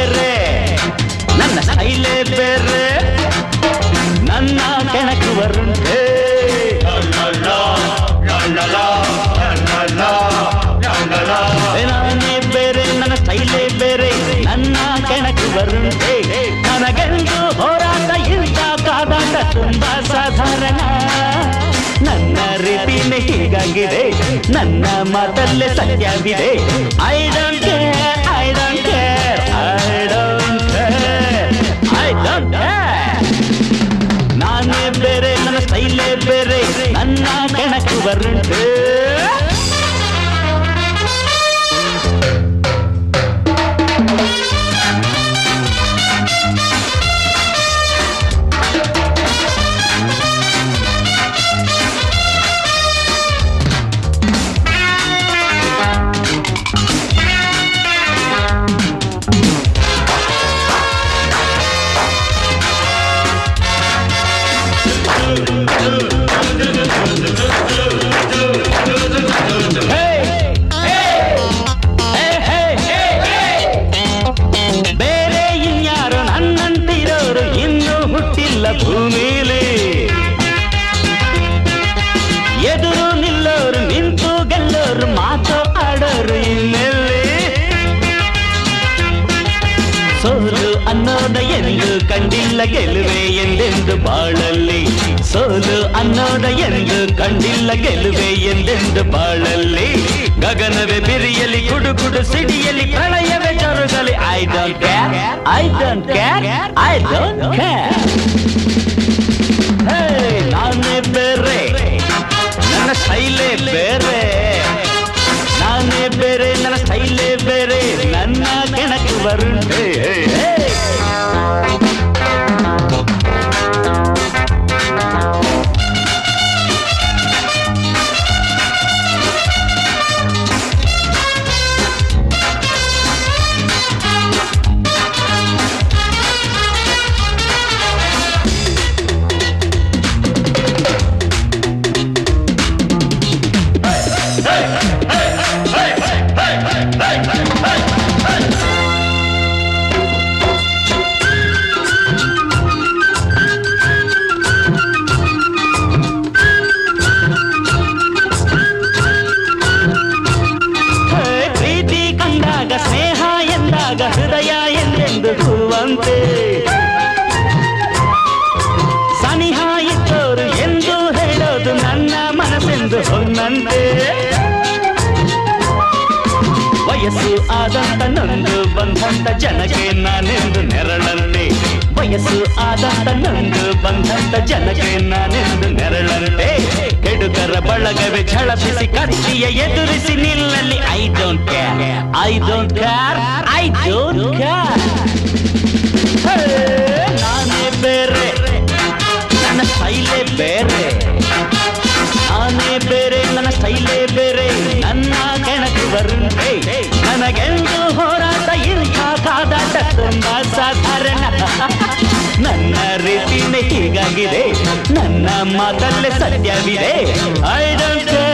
ಬೇರೆ ನನ್ನ ಸ್ಟೈಲೇ ಬೇರೆ ನನ್ನ ಕೆಣಕುವರುಂಟೆ ನಾನೇ ಬೇರೆ ನನ್ನ ಸ್ಟೈಲೇ ಬೇರೆ ನನ್ನ ಕೆಣಕುವರುಂಟೆ ನನಗೆಂದು ಹೋರಾಟ ಇಂಥ ಕಾದಾಟ ತುಂಬಾ ಸಾಧಾರಣ ನನ್ನ ರೀತಿನೇ ಹೀಗಾಗಿದೆ ನನ್ನ ಮಾತಲ್ಲೇ ಸತ್ಯವಿದೆ I don't care I don't care I don't care I don't care ನಾನೇ ಬೇರೆ ನನ್ನ ಸ್ಟೈಲೇ ಬೇರೆ ನನ್ನ ಕೆಣಕು ಬರುಂಟು ಬೇರೆ ಇನ್ಯಾರು ನನ್ನಂತಿರೋರು ಇನ್ನೂ ಹುಟ್ಟಿಲ್ಲ ಭೂಮಿಲಿ ಎದುರು ನಿಲ್ಲೋರು ನಿಂತು ಗೆಲ್ಲೋರು ಮಾತು ಆಡೋರು ಇನ್ನೆಲ್ಲಿ ಸೋಲು ಅನ್ನೋದ ಎಂದು ಕಂಡಿಲ್ಲ ಗೆಲುವೆ ಎಂದೆಂದು ಬಾಳಲ್ಲಿ ಸೋಲು ಅನ್ನೋದ ಎಂದು ಕಂಡಿಲ್ಲ ಗೆಲುವೆ ಎಂದೆಂದು ಬಾಳಲ್ಲಿ ಗಗನವೇ ಬಿರಿಯಲಿ ಕುಡು ಕುಡು ಸಿಡಿಯಲಿ ಪ್ರಳಯವೇ ಜರುಗಲಿ I don't care I don't care I don't care ನಾನೇ ಬೇರೆ ನನ್ನ ಸ್ಟೈಲೇ ಬೇರೆ ನಾನೇ ಬೇರೆ ನನ್ನ ಸ್ಟೈಲೇ ಬೇರೆ ನನ್ನ ಕೆಣಕು ಬರುಂಟೆ ಹೇ, ಪ್ರೀತಿ ಕಂಡಾಗ ಸ್ನೇಹ ಎಂದಾಗ ಹೃದಯ ಎಂದೆಂದು ಹೂವಂತೆ ಸನಿಹ ಇದ್ದೋರು ಎಂದು ಹೇಳೋದು ನನ್ನ ಮನಸ್ಸೆಂದು ಹೊನ್ನಂತೆ ವಯಸ್ಸು ಆದಂತ ನೊಂದು ಬಂದಂತ ಜನಕ್ಕೆ ನಾನೆಂದು ನೆರಳಂತೆ ವಯಸ್ಸು ಆದಂತ ನೊಂದು ಬಂದಂತ ಜನಕ್ಕೆ ನಾನೆಂದು ನೆರಳಂತೆ ಕೆಡುಕರ ಬಳಗವೇ ಝಳಪಿಸಿ ಕತ್ತಿಯ ಎದುರಿಸಿ ನಿಲ್ಲಲಿ I don't care I don't care I don't care ನಾನೇ ಬೇರೆ ನನ್ನ ಸ್ಟೈಲೇ ಬೇರೆ ನಾನೇ ಬೇರೆ ನನ್ನ ಸ್ಟೈಲೇ ಬೇರೆ ನನ್ನ ಕೆಣಕು ಬರುಂಟೆ ನನಗೆಂದು ಹೋರಾಟ ಇಂಥ ಕಾದಾಟ ತುಂಬಾ ಸಾಧಾರಣ ನನ್ನ ರೀತಿನೇ ಹೀಗಾಗಿದೆ ನನ್ನ ಮಾತಲ್ಲೇ ಸತ್ಯವಿದೆ ಐ ಡೋಂಟ್